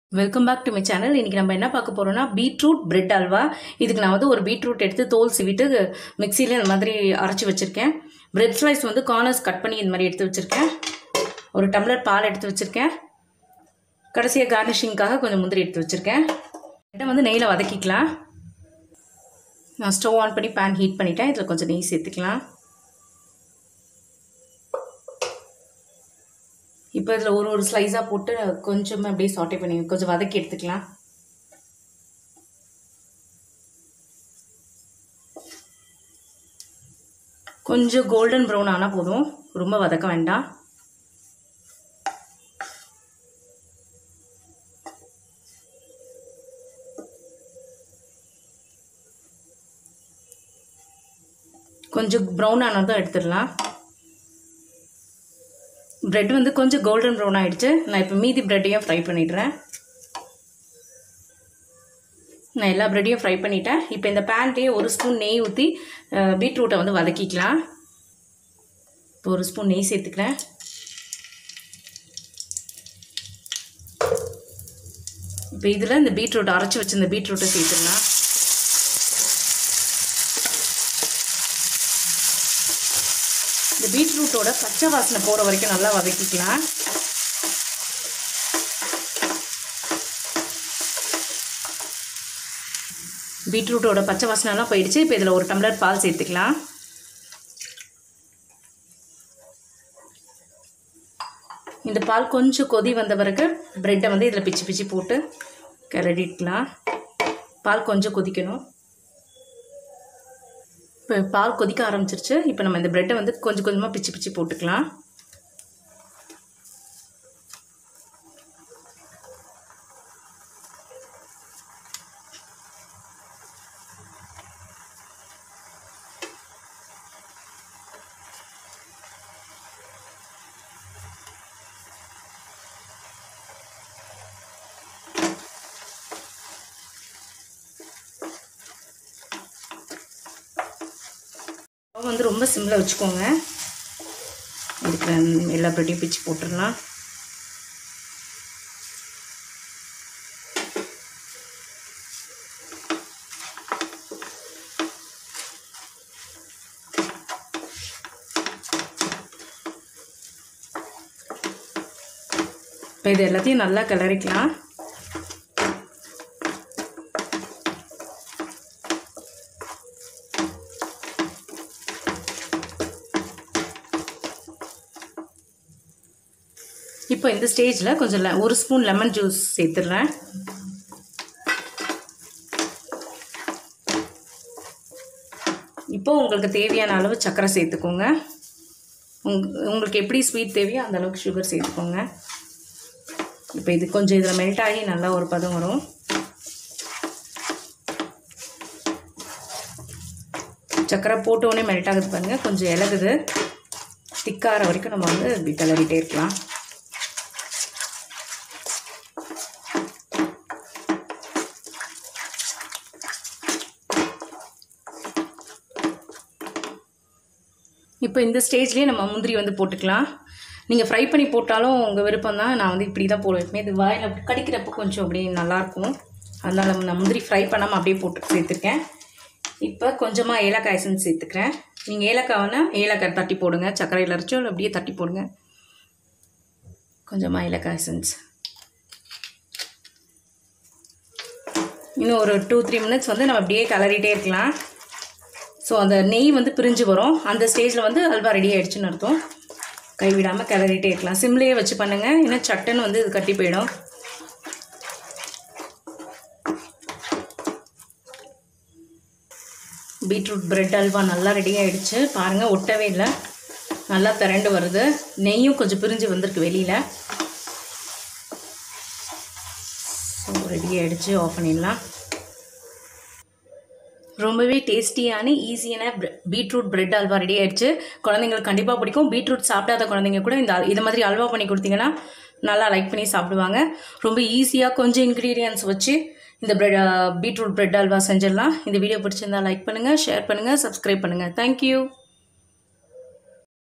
welcome back to my channel இன்றைக்கி நம்ம என்ன பார்க்க போகிறோம்னா பீட்ரூட் பிரெட் அல்வா இதுக்கு நான் வந்து ஒரு பீட்ரூட் எடுத்து தோல் சீவிட்டு மிக்சியில் இந்த மாதிரி அரைச்சி வச்சுருக்கேன் பிரெட் ஸ்லைஸ் வந்து கார்னர்ஸ் கட் பண்ணி இந்த மாதிரி எடுத்து வச்சுருக்கேன் ஒரு டம்ளர் பால் எடுத்து வச்சுருக்கேன் கடைசியாக கார்னிஷிங்காக கொஞ்சம் முந்திரி எடுத்து வச்சுருக்கேன் இதை வந்து நெய்யில் வதக்கிக்கலாம் நான் ஸ்டவ் ஆன் பண்ணி பேன் ஹீட் பண்ணிட்டேன் இதில் கொஞ்சம் நெய் சேர்த்துக்கலாம் இப்போ இதில் ஒரு ஒரு ஸ்லைஸாக போட்டு கொஞ்சமாக அப்படியே சாட்டே பண்ணி கொஞ்சம் வதக்கி எடுத்துக்கலாம் கொஞ்சம் கோல்டன் ப்ரௌன் ஆனால் போதும் ரொம்ப வதக்க வேண்டாம் கொஞ்சம் ப்ரௌன் ஆனதும் எடுத்துடலாம் ப்ரெட் வந்து கொஞ்சம் கோல்டன் ப்ரௌன் ஆகிடுச்சு நான் இப்போ மீதி ப்ரெட்டையும் ஃப்ரை பண்ணிடுறேன் நான் எல்லா ப்ரெட்டையும் ஃப்ரை பண்ணிட்டேன் இப்போ இந்த பேன்லேயே ஒரு ஸ்பூன் நெய் ஊற்றி பீட்ரூட்டை வந்து வதக்கிக்கலாம் இப்போ ஒரு ஸ்பூன் நெய் சேர்த்துக்கிறேன் இப்போ இதில் இந்த பீட்ரூட் அரைச்சி வச்சு இந்த பீட்ரூட்டை சேர்த்துடலாம் இந்த பீட்ரூட்டோட பச்சை வாசனை போகிற வரைக்கும் நல்லா வதக்கிக்கலாம் பீட்ரூட்டோட பச்சை வாசனைலாம் போயிடுச்சு இப்போ இதில் ஒரு டம்ளர் பால் சேர்த்துக்கலாம் இந்த பால் கொஞ்சம் கொதி வந்த பிறகு ப்ரெட்டை வந்து இதில் பிச்சு பிச்சு போட்டு கிளறிக்கலாம் பால் கொஞ்சம் கொதிக்கணும் இப்போ பால் கொதிக்க ஆரம்பிச்சிருச்சு இப்போ நம்ம இந்த ப்ரெட்டை வந்து கொஞ்சம் கொஞ்சமாக பிச்சு பிச்சு போட்டுக்கலாம் வந்து ரொம்ப சிம்மில் வச்சுக்கோங்க இருக்கிற எல்லா ப்ரெட்டையும் பிச்சு போட்டுடலாம் இப்போ இது எல்லாத்தையும் நல்லா கிளறிக்கலாம் இப்போ இந்த ஸ்டேஜில் கொஞ்சம் லெ ஒரு ஸ்பூன் லெமன் ஜூஸ் சேர்த்துடுறேன் இப்போ உங்களுக்கு தேவையான அளவு சர்க்கரை சேர்த்துக்கோங்க உங் உங்களுக்கு எப்படி ஸ்வீட் தேவையோ அந்த அளவுக்கு சுகர் சேர்த்துக்கோங்க இப்போ இது கொஞ்சம் இதில் மெல்ட் ஆகி நல்லா ஒரு பதம் வரும் சர்க்கரை போட்டோடனே மெல்ட் ஆகுது பாருங்கள் கொஞ்சம் இலகுது திக்காகிற வரைக்கும் நம்ம வந்து இப்படி கிளறிட்டே இருக்கலாம் இப்போ இந்த ஸ்டேஜ்லேயே நம்ம முந்திரி வந்து போட்டுக்கலாம் நீங்கள் ஃப்ரை பண்ணி போட்டாலும் உங்கள் விருப்பம் தான் நான் வந்து இப்படி தான் போடுவேன் இது வாயில் கடிக்கிறப்போ கொஞ்சம் அப்படியே நல்லாயிருக்கும் அதனால் நான் முந்திரி ஃப்ரை பண்ணாமல் அப்படியே போட்டு சேர்த்துருக்கேன் இப்போ கொஞ்சமாக ஏலக்காய் எசன்ஸ் சேர்த்துக்கிறேன் நீங்கள் ஏலக்காய் வேணால் ஏலக்காய் தட்டி போடுங்க சர்க்கரையில் அரைச்சோ இல்லை அப்படியே தட்டி போடுங்க கொஞ்சமாக ஏலக்காய் எசன்ஸ் இன்னும் ஒரு டூ த்ரீ மினிட்ஸ் வந்து நம்ம அப்படியே கலரிட்டே இருக்கலாம் ஸோ அந்த நெய் வந்து பிரிஞ்சு வரும் அந்த ஸ்டேஜில் வந்து அல்வா ரெடி ஆகிடுச்சுன்னு அர்த்தம் கைவிடாமல் கிளறிட்டே இருக்கலாம் சிம்லேயே வச்சு பண்ணுங்கள் ஏன்னா சட்டுன்னு வந்து இது கட்டி போயிடும் பீட்ரூட் பிரெட் அல்வா நல்லா ரெடி ஆகிடுச்சு பாருங்கள் ஒட்டவே இல்லை நல்லா திரண்டு வருது நெய்யும் கொஞ்சம் பிரிஞ்சு வந்திருக்கு வெளியில் ஸோ ரெடி ஆகிடுச்சு ஆஃப் பண்ணிடலாம் ரொம்பவே டேஸ்டியான ஈஸியான பீட்ரூட் பிரெட் அல்வா ரெடி ஆயிடுச்சு குழந்தைங்களுக்கு கண்டிப்பாக பிடிக்கும் பீட்ரூட் சாப்பிடாத குழந்தைங்க கூட இந்த இது மாதிரி அல்வா பண்ணி கொடுத்தீங்கன்னா நல்லா லைக் பண்ணி சாப்பிடுவாங்க ரொம்ப ஈஸியாக கொஞ்சம் இன்க்ரீடியன்ஸ் வச்சு இந்த பிரெட் பீட்ரூட் பிரெட் அல்வா செஞ்சிடலாம் இந்த வீடியோ பிடிச்சிருந்தா லைக் பண்ணுங்கள் ஷேர் பண்ணுங்கள் சப்ஸ்கிரைப் பண்ணுங்கள் தேங்க்யூ